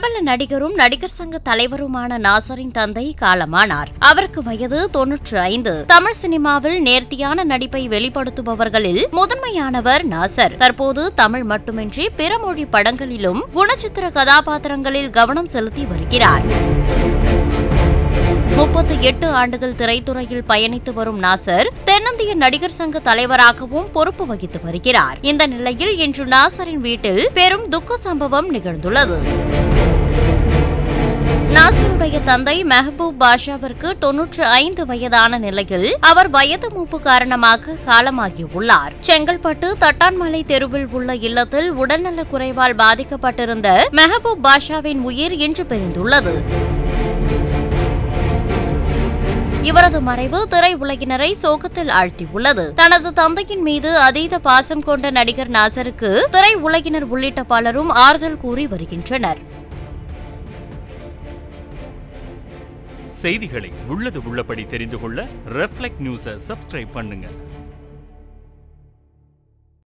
பிரபல நடிகரும் நடிகர் சங்க தலைவருமான நாசரின் தந்தை காலமானார் அவருக்கு வயது தொன்னூற்று ஐந்து தமிழ் சினிமாவில் நேர்த்தியான நடிப்பை வெளிப்படுத்துபவர்களில் முதன்மையானவர் நாசர் தற்போது தமிழ் மட்டுமின்றி பிற மொழி படங்களிலும் குணச்சித்திர கதாபாத்திரங்களில் கவனம் செலுத்தி வருகிறார் முப்பத்தி எட்டு ஆண்டுகள் திரைத்துறையில் பயணித்து வரும் நாசர் தென்னிந்திய நடிகர் சங்க தலைவராகவும் பொறுப்பு வகித்து வருகிறார் இந்த நிலையில் இன்று நாசரின் வீட்டில் பெரும் துக்க சம்பவம் நிகழ்ந்துள்ளது நாசருடைய தந்தை மெஹபூப் பாஷாவிற்கு தொன்னூற்று ஐந்து வயதான நிலையில் அவர் வயது மூப்பு காரணமாக காலமாகியுள்ளார் செங்கல்பட்டு தட்டான்மலை தெருவில் உள்ள இல்லத்தில் உடல்நலக் குறைவால் பாதிக்கப்பட்டிருந்த மெஹபூப் பாஷாவின் உயிர் இன்று பிரிந்துள்ளது இவரது மறைவு திரையுலகினரை சோகத்தில் ஆழ்த்தியுள்ளது தனது தந்தையின் மீது அதீத பாசம் கொண்ட நடிகர் நாசருக்கு திரையுலகினர் உள்ளிட்ட பலரும் ஆறுதல் கூறி வருகின்றனர் செய்திகளை உள்ளது உள்ளபடி தெரிந்து கொள்ள ரெஃப்ளெக்ட் நியூஸை சப்ஸ்கிரைப் பண்ணுங்க